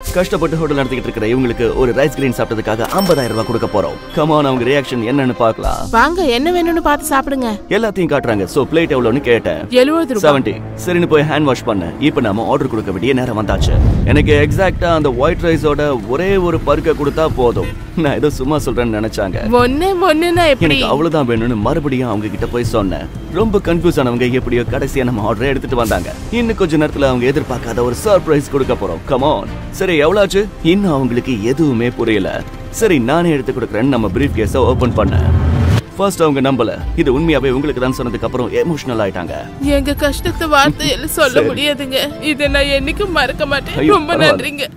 கஷ்டப்பட்டு ஹோட்டல் நடத்திக்கிட்டு இருக்கிற இவங்களுக்கு ஒரு ரைஸ் கிரீன் சாப்பிட்டதுக்காக 50000 ரூபாய் கொடுக்க போறோம் கமான் அவங்க ரியாக்ஷன் என்னன்னு பார்க்கலாம் வாங்க என்ன வேணும்னு பார்த்து சாப்பிடுங்க எல்லாத்தையும் காட்டுறாங்க சோ பிளேட் எவ்வளவுன்னு கேட்டேன் எழுபது ரூபாய் செவன்டி சரின்னு போய் ஹேண்ட் வாஷ் பண்ண இப்போ நாம ஆர்டர் கொடுக்க வேண்டிய நேரம் வந்தாச்சு எனக்கு எக்ஸாக்ட்டா அந்த ஒயிட் ரைஸோட ஒரே ஒரு பருக்க கொடுத்தா போதும் நான் ஏதோ சும்மா சொல்றேன்னு நினைச்சாங்க ஒண்ணு ஒண்ணுன்னா எப்படி எனக்கு அவ்வளவுதான் வேணும்னு மறுபடியும் அவங்க கிட்ட போய் சொன்னேன் ரொம்ப கன்ஃபியூஸ் ஆனவங்க எப்படியோ கடைசியா நம்ம ஆர்டர் எடுத்துட்டு வந்தாங்க இன்னும் கொஞ்ச நேரத்துல அவங்க எதிர்பார்க்காத ஒரு சர்ப்ரைஸ் கொடுக்க போறோம் கமான் சரி எவ்வளவு இன்னும் அவங்களுக்கு எதுவுமே புரியல சரி நானே எடுத்து கொடுக்குறேன்னு நம்ம பிரீஃப் கேஸ ஓபன் பண்ணேன் ஃபர்ஸ்ட் அவங்க நம்பல இது உண்மையாவே உங்களுக்கு தான் சொன்னதுக்கு அப்புறம் எமோஷனல் ஆயிட்டாங்க எங்க கஷ்டத்தை வார்த்தையில சொல்ல சரி. முடியாதுங்க இதை நான் என்னைக்கும் மறக்க மாட்டேன் ஐயோ, ரொம்ப பரவாயில்ல. நன்றிங்க